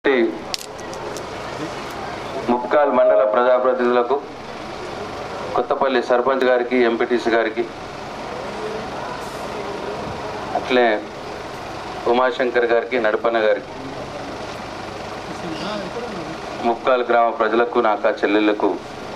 ముప్కాల్ మండల ప్రజాప్రతినిధులకు కొత్తపల్లి సర్పంచ్ గారికి ఎంపీటీసీ గారికి అట్లే ఉమాశంకర్ గారికి నడపన్న గారికి ముప్కాల్ గ్రామ ప్రజలకు నా అక్క చెల్లెళ్లకు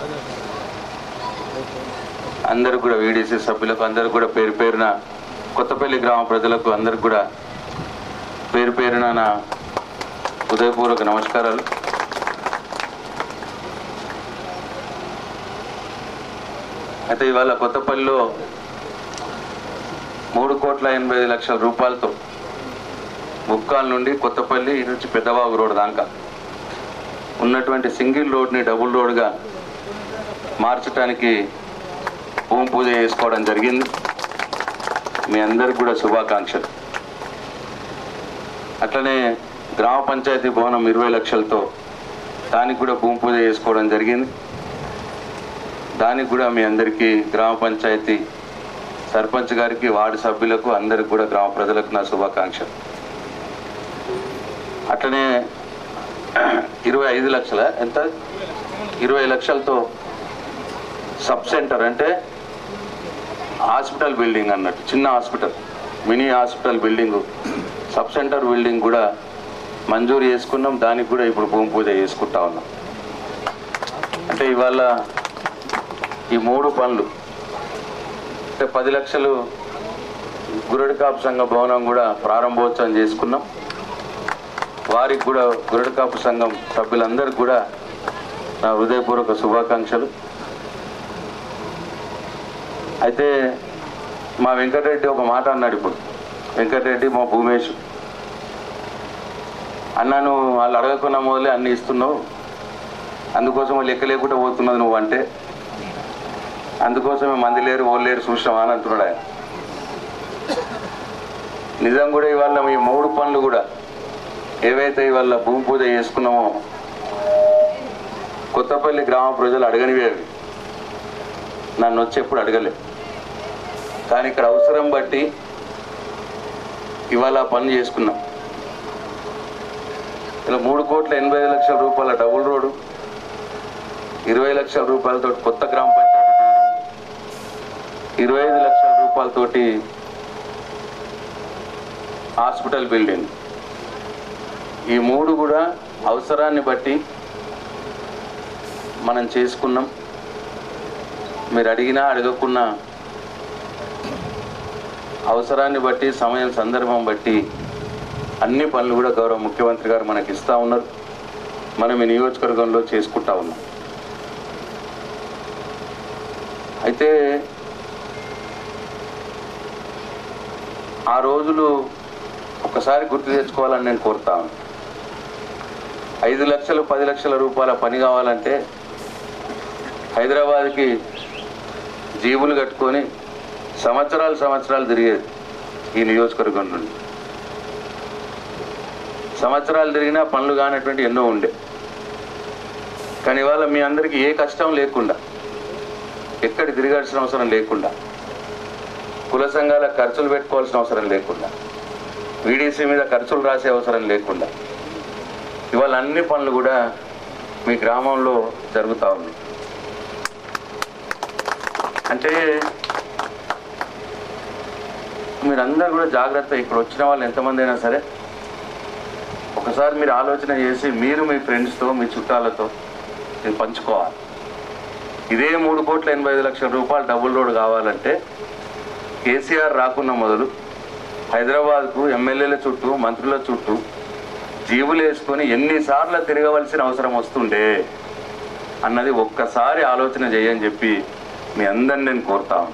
అందరు కూడా వీడీసీ సభ్యులకు అందరు కూడా పేరు పేరున కొత్తపల్లి గ్రామ ప్రజలకు అందరికి కూడా పేరు పేరున నా హృదయపూర్వక నమస్కారాలు అయితే ఇవాళ కొత్తపల్లిలో మూడు కోట్ల ఎనభై ఐదు లక్షల రూపాయలతో ముక్కాల నుండి కొత్తపల్లి ఇటు నుంచి పెద్దబాబు రోడ్ దాకా ఉన్నటువంటి సింగిల్ రోడ్ని డబుల్ రోడ్గా మార్చడానికి భూమి పూజ చేసుకోవడం జరిగింది మీ అందరికి కూడా శుభాకాంక్షలు అట్లనే గ్రామ పంచాయతీ భవనం ఇరవై లక్షలతో దానికి కూడా భూమి పూజ చేసుకోవడం జరిగింది దానికి కూడా మీ అందరికీ గ్రామ పంచాయతీ సర్పంచ్ గారికి వార్డు సభ్యులకు అందరికి కూడా గ్రామ ప్రజలకు నా శుభాకాంక్షలు అట్లనే ఇరవై ఐదు లక్షల ఎంత ఇరవై లక్షలతో సబ్ సెంటర్ అంటే హాస్పిటల్ బిల్డింగ్ అన్నట్టు చిన్న hospital mini hospital building sub centre building కూడా మంజూరు చేసుకున్నాం దానికి కూడా ఇప్పుడు భూమి పూజ చేసుకుంటా ఉన్నాం అంటే ఇవాళ ఈ మూడు పనులు అంటే పది లక్షలు గురడి కాపు సంఘ భవనం కూడా ప్రారంభోత్సవం చేసుకున్నాం వారికి కూడా గురడి కాపు సంఘం సభ్యులందరికీ కూడా నా హృదయపూర్వక శుభాకాంక్షలు అయితే మా వెంకటరెడ్డి ఒక మాట అన్నాడు ఇప్పుడు వెంకటరెడ్డి మా భూమేష్ అన్న నువ్వు వాళ్ళు అడగకున్న మొదలే అన్ని ఇస్తున్నావు అందుకోసం లెక్క లేకుండా పోతున్నది నువ్వు అంటే అందుకోసమే మంది లేరు ఓళ్ళు లేరు చూసినావా అని అంటున్నాడు ఆయన నిజం కూడా ఇవాళ ఈ మూడు పనులు కూడా ఏవైతే ఇవాళ భూమి పూజ చేసుకున్నామో కొత్తపల్లి గ్రామ ప్రజలు అడగనివి అవి నన్ను వచ్చి ఎప్పుడు అడగలే కానీ ఇక్కడ అవసరం బట్టి ఇవాళ ఆ పని చేసుకున్నాం ఇలా మూడు కోట్ల ఎనభై ఐదు లక్షల రూపాయల డబుల్ రోడ్డు ఇరవై లక్షల రూపాయలతో కొత్త గ్రామ పంచాయతీ బిల్డింగ్ ఇరవై ఐదు లక్షల రూపాయలతోటి హాస్పిటల్ బిల్డింగ్ ఈ మూడు కూడా అవసరాన్ని బట్టి మనం చేసుకున్నాం మీరు అడిగినా అడగకున్నా అవసరాన్ని బట్టి సమయం సందర్భం బట్టి అన్ని పనులు కూడా గౌరవ ముఖ్యమంత్రి గారు మనకి ఇస్తూ ఉన్నారు మనం ఈ నియోజకవర్గంలో చేసుకుంటా ఉన్నాం అయితే ఆ రోజులు ఒకసారి గుర్తు తెచ్చుకోవాలని నేను కోరుతా ఉన్నాను ఐదు లక్షలు పది లక్షల రూపాయల పని కావాలంటే హైదరాబాద్కి జీబులు కట్టుకొని సంవత్సరాలు సంవత్సరాలు తిరిగేది ఈ నియోజకవర్గం నుండి సంవత్సరాలు తిరిగినా పనులు కానటువంటి ఎన్నో ఉండే కానీ ఇవాళ మీ అందరికీ ఏ కష్టం లేకుండా ఎక్కడి తిరగాల్సిన అవసరం లేకుండా కుల సంఘాల ఖర్చులు పెట్టుకోవాల్సిన అవసరం లేకుండా వీడీసీ మీద ఖర్చులు రాసే అవసరం లేకుండా ఇవాళ అన్ని పనులు కూడా మీ గ్రామంలో జరుగుతూ ఉంది అంటే మీరందరూ కూడా జాగ్రత్త ఇక్కడ వచ్చిన వాళ్ళు ఎంతమంది అయినా సరే ఒకసారి మీరు ఆలోచన చేసి మీరు మీ ఫ్రెండ్స్తో మీ చుట్టాలతో ఇది పంచుకోవాలి ఇదే మూడు కోట్ల ఎనభై ఐదు లక్షల రూపాయలు డబుల్ రోడ్ కావాలంటే కేసీఆర్ రాకున్న మొదలు హైదరాబాద్కు ఎమ్మెల్యేల చుట్టూ మంత్రుల చుట్టూ జీవులు వేసుకొని ఎన్నిసార్లు తిరగవలసిన అవసరం వస్తుండే అన్నది ఒక్కసారి ఆలోచన చేయని చెప్పి మీ అందరిని నేను కోరుతా ఉన్నాను.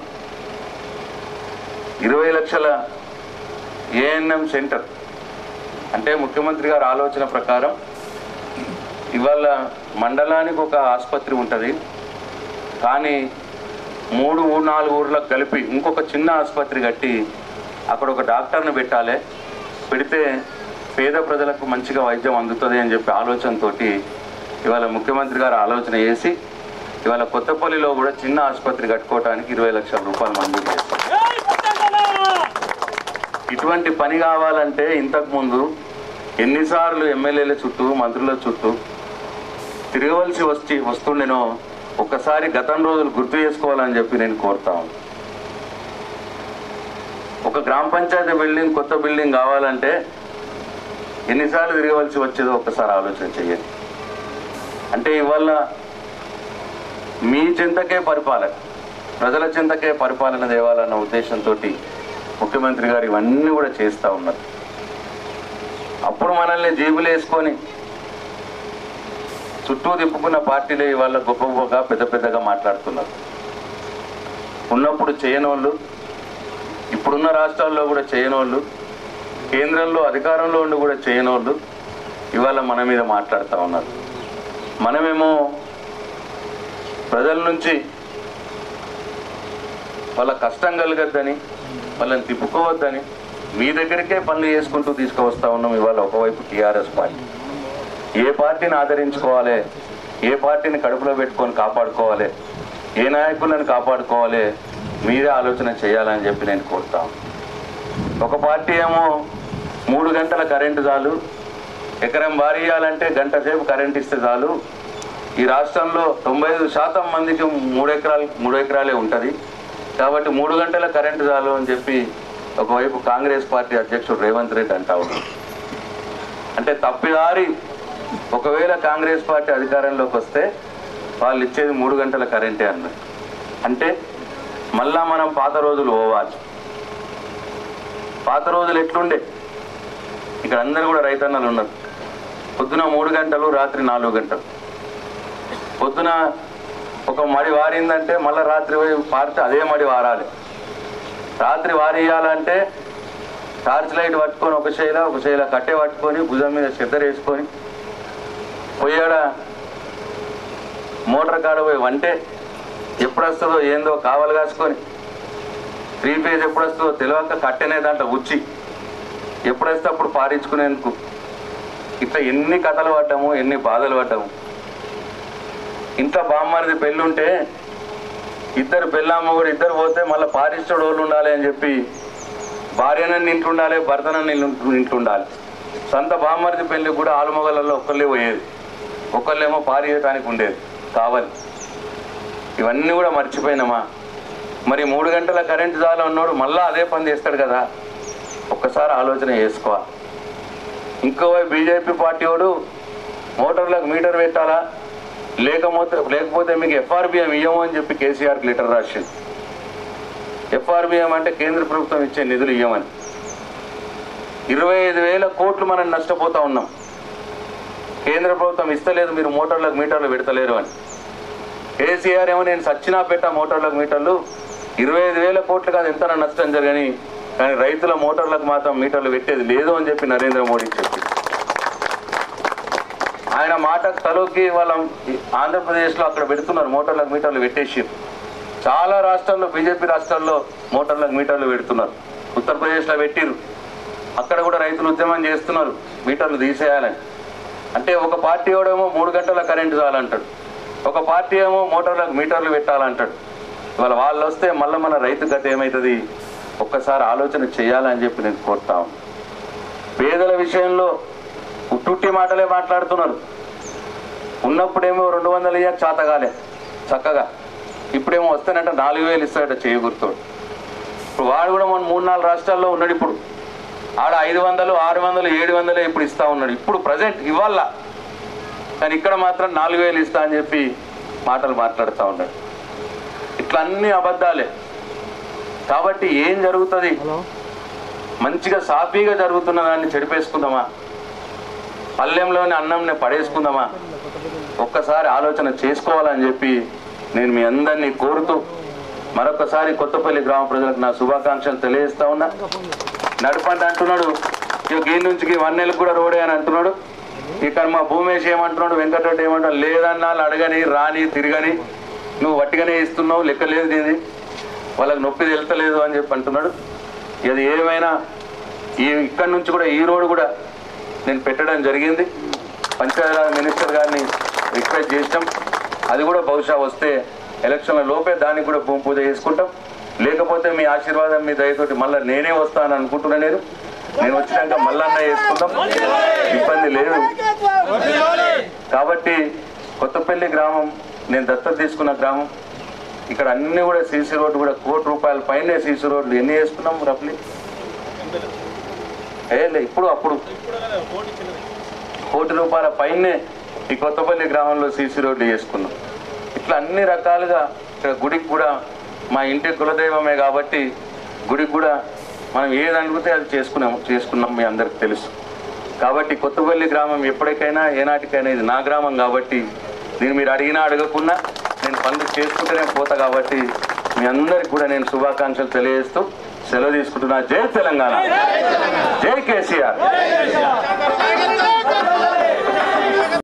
ఇరవై లక్షల ఏఎన్ఎం సెంటర్ అంటే ముఖ్యమంత్రి గారి ఆలోచన ప్రకారం ఇవాళ మండలానికి ఒక ఆసుపత్రి ఉంటుంది కానీ మూడు మూడు నాలుగు ఊర్లకు కలిపి ఇంకొక చిన్న ఆసుపత్రి కట్టి అక్కడ ఒక డాక్టర్ని పెట్టాలి పెడితే పేద ప్రజలకు మంచిగా వైద్యం అందుతుంది అని చెప్పి ఆలోచనతోటి ఇవాళ ముఖ్యమంత్రి గారు ఆలోచన చేసి ఇవాళ కొత్తపల్లిలో కూడా చిన్న ఆసుపత్రి కట్టుకోవడానికి ఇరవై లక్షల రూపాయలు మంజూరు చేస్తారు ఇటువంటి పని కావాలంటే ఇంతకు ముందు ఎన్నిసార్లు ఎమ్మెల్యేల చుట్టూ మంత్రుల చుట్టూ తిరగవలసి వచ్చి వస్తుండేనో ఒక్కసారి గతం రోజులు గుర్తు చేసుకోవాలని చెప్పి నేను కోరుతాను ఒక గ్రామ పంచాయతీ బిల్డింగ్ కొత్త బిల్డింగ్ కావాలంటే ఎన్నిసార్లు తిరగవలసి వచ్చేదో ఒక్కసారి ఆలోచన చేయండి అంటే ఇవాళ మీ చింతకే పరిపాలన ప్రజల చింతకే పరిపాలన తేవాలన్న ఉద్దేశంతో ముఖ్యమంత్రి గారు ఇవన్నీ కూడా చేస్తూ ఉన్నారు అప్పుడు మనల్ని జేబులు వేసుకొని చుట్టూ తిప్పుకున్న పార్టీలే ఇవాళ గొప్ప గొప్పగా పెద్ద పెద్దగా మాట్లాడుతున్నారు ఉన్నప్పుడు చేయనోళ్ళు ఇప్పుడున్న రాష్ట్రాల్లో కూడా చేయనోళ్ళు కేంద్రంలో అధికారంలో ఉండి కూడా చేయనోళ్ళు ఇవాళ మన మీద మాట్లాడుతూ ఉన్నారు మనమేమో ప్రజల నుంచి వాళ్ళ కష్టం కలగద్దని వాళ్ళని తిప్పుకోవద్దని మీ దగ్గరికే పనులు చేసుకుంటూ తీసుకువస్తా ఉన్నాం ఇవాళ ఒకవైపు టీఆర్ఎస్ పార్టీ ఏ పార్టీని ఆదరించుకోవాలి ఏ పార్టీని కడుపులో పెట్టుకొని కాపాడుకోవాలి ఏ నాయకులను కాపాడుకోవాలి మీరే ఆలోచన చేయాలని చెప్పి నేను కోరుతాను ఒక పార్టీ ఏమో మూడు గంటల కరెంటు చాలు ఎకరం భారీ ఇవ్వాలంటే గంట సేపు కరెంట్ ఇస్తే చాలు ఈ రాష్ట్రంలో తొంభై ఐదు శాతం మందికి మూడు ఎకరాలు మూడు ఎకరాలే ఉంటుంది కాబట్టి మూడు గంటల కరెంటు చాలు అని చెప్పి ఒకవైపు కాంగ్రెస్ పార్టీ అధ్యక్షుడు రేవంత్ రెడ్డి అంటా ఉన్నాడు అంటే తప్పిదారి ఒకవేళ కాంగ్రెస్ పార్టీ అధికారంలోకి వస్తే వాళ్ళు ఇచ్చేది మూడు గంటల కరెంటే అన్నారు అంటే మళ్ళా మనం పాత రోజులు పోవాలి పాత రోజులు ఎట్లుండే ఇక్కడ అందరూ కూడా రైతన్నలు ఉన్నారు పొద్దున మూడు గంటలు రాత్రి నాలుగు గంటలు పొద్దున ఒక మడి వారిందంటే మళ్ళీ రాత్రి పోయి పారితే అదే మడి వారాలి రాత్రి వారేయాలంటే టార్చ్ లైట్ పట్టుకొని ఒక శైల ఒక శైల కట్టె పట్టుకొని భుజం మీద సిద్ధర వేసుకొని పోయాడ మోటార్ కాడ పోయి వంటే ఎప్పుడు వస్తుందో ఏందో కావలు కాసుకొని త్రీ ఫేజ్ ఎప్పుడు వస్తుందో తెలియక కట్టెనే దాంట్లో ఉచ్చి ఎప్పుడు వస్తే అప్పుడు పారించుకునేందుకు ఇట్లా ఎన్ని కథలు పడ్డాము ఎన్ని బాధలు పడ్డాము ఇంట్లో బామ్మరిది పెళ్ళుంటే ఇద్దరు పెళ్ళామ్మ కూడా ఇద్దరు పోతే మళ్ళీ పారిస్తుడు వాళ్ళు ఉండాలి అని చెప్పి భార్యనని ఇంట్లో ఉండాలి భర్తనని ఇంట్లో ఉండాలి సొంత బామ్మరిది పెళ్లి కూడా ఆలుమొగలలో ఒక్కళ్ళే పోయేది ఒకళ్ళేమో పారియటానికి ఉండేది కావాలి ఇవన్నీ కూడా మర్చిపోయినామా మరి మూడు గంటల కరెంటు చాలు అన్నోడు మళ్ళా అదే పని చేస్తాడు కదా ఒక్కసారి ఆలోచన చేసుకోవాలి ఇంకో బీజేపీ పార్టీ వాడు మోటార్లకు మీటర్ పెట్టాలా లేకపోతే లేకపోతే మీకు ఎఫ్ఆర్బిఎం ఇయ్యము అని చెప్పి కేసీఆర్కి లెటర్ రాసింది ఎఫ్ఆర్బిఎం అంటే కేంద్ర ప్రభుత్వం ఇచ్చే నిధులు ఇయ్యమని ఇరవై ఐదు వేల కోట్లు మనం నష్టపోతా ఉన్నాం కేంద్ర ప్రభుత్వం ఇస్తలేదు మీరు మోటార్లకు మీటర్లు పెడతలేరు అని కేసీఆర్ ఏమో నేను సచ్చినా పెట్టా మోటార్లకు మీటర్లు ఇరవై ఐదు వేల కోట్లు కాదు ఎంత నష్టం జరగని కానీ రైతుల మోటార్లకు మాత్రం మీటర్లు పెట్టేది లేదు అని చెప్పి నరేంద్ర మోడీ చెప్పింది ఆయన మాట తలోకి వాళ్ళ ఆంధ్రప్రదేశ్లో అక్కడ పెడుతున్నారు మోటార్లకు మీటర్లు పెట్టేసి చాలా రాష్ట్రాల్లో బీజేపీ రాష్ట్రాల్లో మోటార్లకు మీటర్లు పెడుతున్నారు ఉత్తరప్రదేశ్లో పెట్టిరు అక్కడ కూడా రైతులు ఉద్యమం చేస్తున్నారు మీటర్లు తీసేయాలని అంటే ఒక పార్టీ వాడేమో మూడు గంటల కరెంటు చాలంటాడు ఒక పార్టీ ఏమో మోటార్లకు మీటర్లు పెట్టాలంటాడు ఇవాళ వాళ్ళు వస్తే మళ్ళీ మన రైతు గత ఏమవుతుంది ఒక్కసారి ఆలోచన చేయాలని చెప్పి నేను కోరుతాను పేదల విషయంలో ఉట్టుట్టి మాటలే మాట్లాడుతున్నారు ఉన్నప్పుడేమో రెండు వందలు ఇయ్యక చాతగాలే చక్కగా ఇప్పుడేమో వస్తానంటే నాలుగు వేలు ఇస్తాడట చేయగుర్తోడు ఇప్పుడు వాడు కూడా మన మూడు నాలుగు రాష్ట్రాల్లో ఉన్నాడు ఇప్పుడు ఆడ ఐదు వందలు ఆరు వందలు ఏడు వందలు ఇప్పుడు ఇస్తా ఉన్నాడు ఇప్పుడు ప్రజెంట్ ఇవాళ కానీ ఇక్కడ మాత్రం నాలుగు వేలు ఇస్తా అని చెప్పి మాటలు మాట్లాడుతూ ఉన్నాడు ఇట్లా అన్ని అబద్ధాలే కాబట్టి ఏం జరుగుతుంది మంచిగా సాఫీగా జరుగుతున్న దాన్ని చెడిపేసుకుందామా పల్లెంలోని అన్నంని పడేసుకుందామా ఒక్కసారి ఆలోచన చేసుకోవాలని చెప్పి నేను మీ అందరినీ కోరుతూ మరొకసారి కొత్తపల్లి గ్రామ ప్రజలకు నా శుభాకాంక్షలు తెలియజేస్తా ఉన్నా నడపండి అంటున్నాడు ఇక ఈ నుంచి వన్ నెలకు కూడా రోడే అని అంటున్నాడు ఇక్కడ మా భూమేష్ ఏమంటున్నాడు వెంకటరెడ్డి ఏమంటున్నాడు లేదన్నాళ్ళు అడగని రాని తిరగని నువ్వు వట్టిగానే ఇస్తున్నావు లెక్క లేదు దీని వాళ్ళకి నొప్పి తెలుతలేదు అని చెప్పి అంటున్నాడు ఇది ఏమైనా ఈ ఇక్కడి నుంచి కూడా ఈ రోడ్డు కూడా నేను పెట్టడం జరిగింది పంచాయతీరాజ్ మినిస్టర్ గారిని రిక్వెస్ట్ చేసినాం అది కూడా బహుశా వస్తే ఎలక్షన్ల లోపే దానికి కూడా భూమి పూజ చేసుకుంటాం లేకపోతే మీ ఆశీర్వాదం మీ దయతోటి మళ్ళీ నేనే వస్తాను అనుకుంటున్నా నేను నేను వచ్చినాక మల్లన్న వేసుకుందాం ఇబ్బంది లేదు కాబట్టి కొత్తపల్లి గ్రామం నేను దత్తత తీసుకున్న గ్రామం ఇక్కడ అన్ని కూడా సీసీ రోడ్డు కూడా కోటి రూపాయల పైనే సీసీ రోడ్లు ఎన్ని వేసుకున్నాం రఫ్లీ ఏ లే ఇప్పుడు అప్పుడు కోటి రూపాయల పైనే ఈ కొత్తపల్లి గ్రామంలో సీసీ రోడ్లు చేసుకున్నాం ఇట్లా అన్ని రకాలుగా ఇక్కడ గుడికి కూడా మా ఇంటి కులదైవమే కాబట్టి గుడికి కూడా మనం ఏది అడిగితే అది చేసుకున్నాం చేసుకున్నాం మీ అందరికి తెలుసు కాబట్టి కొత్తపల్లి గ్రామం ఎప్పటికైనా ఏనాటికైనా ఇది నా గ్రామం కాబట్టి నేను మీరు అడిగినా అడగకున్నా నేను పనులు చేసుకుంటూనే పోతా కాబట్టి మీ అందరికి కూడా నేను శుభాకాంక్షలు తెలియజేస్తూ సెలవు తీసుకుంటున్నా జై తెలంగాణ జై కేసీఆర్